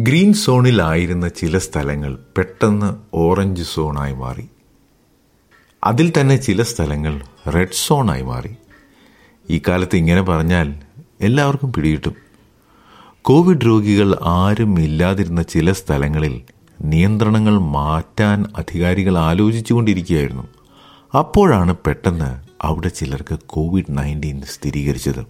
green സോണിലായിരുന്ന ചില സ്ഥലങ്ങൾ പെട്ടെന്ന് ഓറഞ്ച് സോണായി മാറി അതിൽ തന്നെ ചില സ്ഥലങ്ങൾ റെഡ് സോണായി മാറി ഈ കാലത്ത് ഇങ്ങനെ പറഞ്ഞാൽ എല്ലാവർക്കും പിടികിട്ടും കോവിഡ് രോഗികൾ ആരും ഇല്ലാതിരുന്ന ചില സ്ഥലങ്ങളിൽ നിയന്ത്രണങ്ങൾ മാറ്റാൻ അധികാരികൾ ആലോചിച്ചുകൊണ്ടിരിക്കുകയായിരുന്നു അപ്പോഴാണ് പെട്ടെന്ന് അവിടെ ചിലർക്ക് കോവിഡ് നയൻറ്റീൻ സ്ഥിരീകരിച്ചത്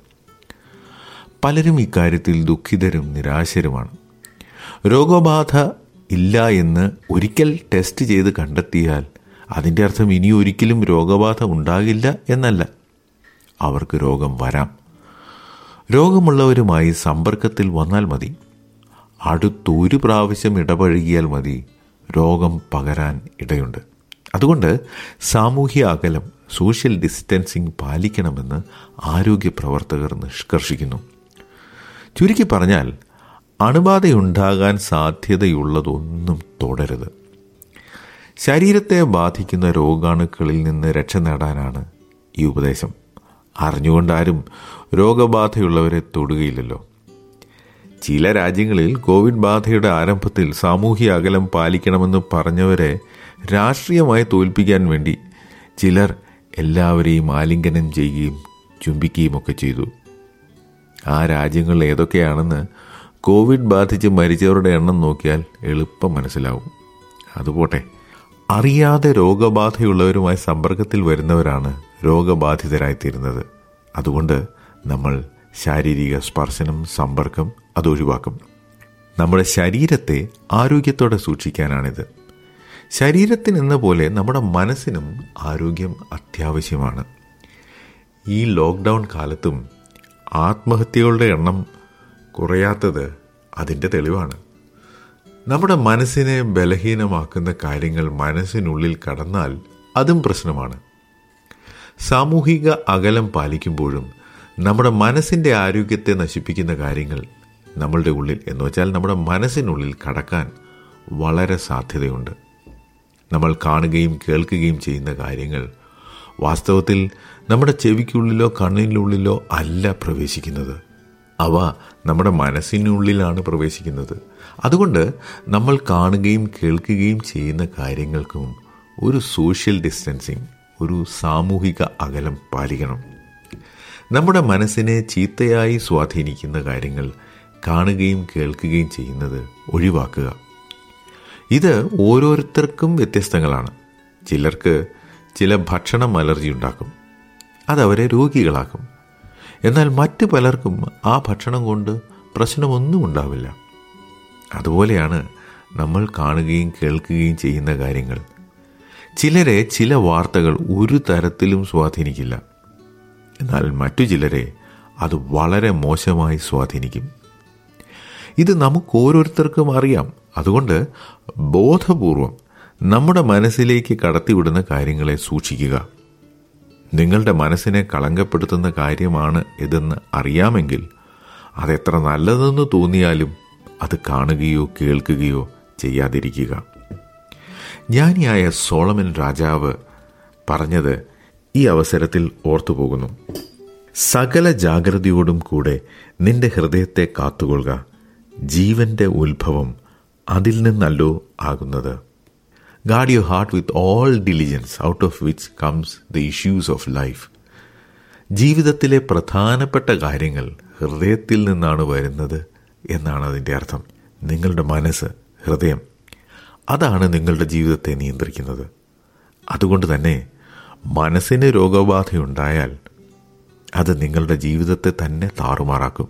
പലരും ഇക്കാര്യത്തിൽ ദുഃഖിതരും നിരാശരുമാണ് രോഗബാധ ഇല്ല എന്ന് ഒരിക്കൽ ടെസ്റ്റ് ചെയ്ത് കണ്ടെത്തിയാൽ അതിൻ്റെ അർത്ഥം ഇനി ഒരിക്കലും രോഗബാധ ഉണ്ടാകില്ല എന്നല്ല അവർക്ക് രോഗം വരാം രോഗമുള്ളവരുമായി സമ്പർക്കത്തിൽ വന്നാൽ മതി അടുത്തൊരു പ്രാവശ്യം ഇടപഴകിയാൽ മതി രോഗം പകരാൻ ഇടയുണ്ട് അതുകൊണ്ട് സാമൂഹ്യ അകലം സോഷ്യൽ ഡിസ്റ്റൻസിങ് പാലിക്കണമെന്ന് ആരോഗ്യ പ്രവർത്തകർ നിഷ്കർഷിക്കുന്നു ചുരുക്കി പറഞ്ഞാൽ അണുബാധയുണ്ടാകാൻ സാധ്യതയുള്ളതൊന്നും തുടരുത് ശരീരത്തെ ബാധിക്കുന്ന രോഗാണുക്കളിൽ നിന്ന് രക്ഷ നേടാനാണ് ഈ ഉപദേശം അറിഞ്ഞുകൊണ്ടാരും രോഗബാധയുള്ളവരെ തൊടുകയില്ലല്ലോ ചില രാജ്യങ്ങളിൽ കോവിഡ് ബാധയുടെ ആരംഭത്തിൽ സാമൂഹ്യ അകലം പാലിക്കണമെന്ന് പറഞ്ഞവരെ രാഷ്ട്രീയമായി തോൽപ്പിക്കാൻ വേണ്ടി ചിലർ എല്ലാവരെയും ആലിംഗനം ചെയ്യുകയും ചുംബിക്കുകയും ഒക്കെ ചെയ്തു ആ രാജ്യങ്ങൾ ഏതൊക്കെയാണെന്ന് കോവിഡ് ബാധിച്ച് മരിച്ചവരുടെ എണ്ണം നോക്കിയാൽ എളുപ്പം മനസ്സിലാവും അതുപോട്ടെ അറിയാതെ രോഗബാധയുള്ളവരുമായി സമ്പർക്കത്തിൽ വരുന്നവരാണ് രോഗബാധിതരായിത്തീരുന്നത് അതുകൊണ്ട് നമ്മൾ ശാരീരിക സ്പർശനം സമ്പർക്കം അത് ഒഴിവാക്കും നമ്മുടെ ശരീരത്തെ ആരോഗ്യത്തോടെ സൂക്ഷിക്കാനാണിത് ശരീരത്തിനെന്ന പോലെ നമ്മുടെ മനസ്സിനും ആരോഗ്യം അത്യാവശ്യമാണ് ഈ ലോക്ക്ഡൗൺ കാലത്തും ആത്മഹത്യകളുടെ എണ്ണം കുറയാത്തത് അതിൻ്റെ തെളിവാണ് നമ്മുടെ മനസ്സിനെ ബലഹീനമാക്കുന്ന കാര്യങ്ങൾ മനസ്സിനുള്ളിൽ കടന്നാൽ അതും പ്രശ്നമാണ് സാമൂഹിക അകലം പാലിക്കുമ്പോഴും നമ്മുടെ മനസ്സിൻ്റെ ആരോഗ്യത്തെ നശിപ്പിക്കുന്ന കാര്യങ്ങൾ നമ്മളുടെ ഉള്ളിൽ എന്ന് വെച്ചാൽ നമ്മുടെ മനസ്സിനുള്ളിൽ കടക്കാൻ വളരെ സാധ്യതയുണ്ട് നമ്മൾ കാണുകയും കേൾക്കുകയും ചെയ്യുന്ന കാര്യങ്ങൾ വാസ്തവത്തിൽ നമ്മുടെ ചെവിക്കുള്ളിലോ കണ്ണിനുള്ളിലോ അല്ല പ്രവേശിക്കുന്നത് അവ നമ്മുടെ മനസ്സിനുള്ളിലാണ് പ്രവേശിക്കുന്നത് അതുകൊണ്ട് നമ്മൾ കാണുകയും കേൾക്കുകയും ചെയ്യുന്ന കാര്യങ്ങൾക്കും ഒരു സോഷ്യൽ ഡിസ്റ്റൻസിങ് ഒരു സാമൂഹിക അകലം പാലിക്കണം നമ്മുടെ മനസ്സിനെ ചീത്തയായി സ്വാധീനിക്കുന്ന കാര്യങ്ങൾ കാണുകയും കേൾക്കുകയും ചെയ്യുന്നത് ഒഴിവാക്കുക ഇത് ഓരോരുത്തർക്കും വ്യത്യസ്തങ്ങളാണ് ചിലർക്ക് ചില ഭക്ഷണം അലർജി ഉണ്ടാക്കും അതവരെ രോഗികളാക്കും എന്നാൽ മറ്റു പലർക്കും ആ ഭക്ഷണം കൊണ്ട് പ്രശ്നമൊന്നും ഉണ്ടാവില്ല അതുപോലെയാണ് നമ്മൾ കാണുകയും കേൾക്കുകയും ചെയ്യുന്ന കാര്യങ്ങൾ ചിലരെ ചില വാർത്തകൾ ഒരു തരത്തിലും സ്വാധീനിക്കില്ല എന്നാൽ മറ്റു ചിലരെ അത് വളരെ മോശമായി സ്വാധീനിക്കും ഇത് നമുക്ക് ഓരോരുത്തർക്കും അറിയാം അതുകൊണ്ട് ബോധപൂർവം നമ്മുടെ മനസ്സിലേക്ക് കടത്തിവിടുന്ന കാര്യങ്ങളെ സൂക്ഷിക്കുക നിങ്ങളുടെ മനസ്സിനെ കളങ്കപ്പെടുത്തുന്ന കാര്യമാണ് ഇതെന്ന് അറിയാമെങ്കിൽ അതെത്ര നല്ലതെന്ന് തോന്നിയാലും അത് കാണുകയോ കേൾക്കുകയോ ചെയ്യാതിരിക്കുക ജ്ഞാനിയായ സോളമൻ രാജാവ് പറഞ്ഞത് ഈ അവസരത്തിൽ ഓർത്തുപോകുന്നു സകല ജാഗ്രതയോടും കൂടെ നിന്റെ ഹൃദയത്തെ കാത്തുകൊള്ളുക ജീവന്റെ ഉത്ഭവം അതിൽ നിന്നല്ലോ ആകുന്നത് guard you heart with all diligence out of which comes the issues of life ജീവിതത്തിലെ പ്രധാനപ്പെട്ട കാര്യങ്ങൾ ഹൃദയത്തിൽ നിന്നാണ് വരുന്നത് എന്നാണ് അതിൻ്റെ അർത്ഥം നിങ്ങളുടെ മനസ്സ് ഹൃദയം അതാണ് നിങ്ങളുടെ ജീവിതത്തെ നിയന്ത്രിക്കുന്നത് അതുകൊണ്ട് തന്നെ മനസ്സിന് രോഗബാധയുണ്ടായാൽ അത് നിങ്ങളുടെ ജീവിതത്തെ തന്നെ താറുമാറാക്കും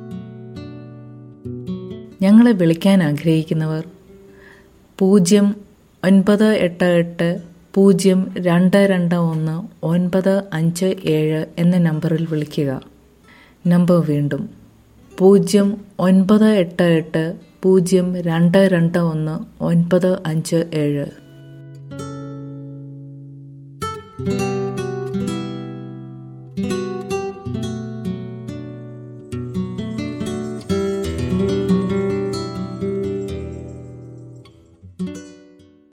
ഞങ്ങളെ വിളിക്കാൻ ആഗ്രഹിക്കുന്നവർ പൂജ്യം ഒൻപത് എട്ട് എട്ട് പൂജ്യം രണ്ട് രണ്ട് ഒന്ന് ഒൻപത് അഞ്ച് ഏഴ് എന്ന നമ്പറിൽ വിളിക്കുക നമ്പർ വീണ്ടും പൂജ്യം ഒൻപത് എട്ട് എട്ട് പൂജ്യം രണ്ട് രണ്ട് ഒന്ന് ഒൻപത് അഞ്ച് ഏഴ്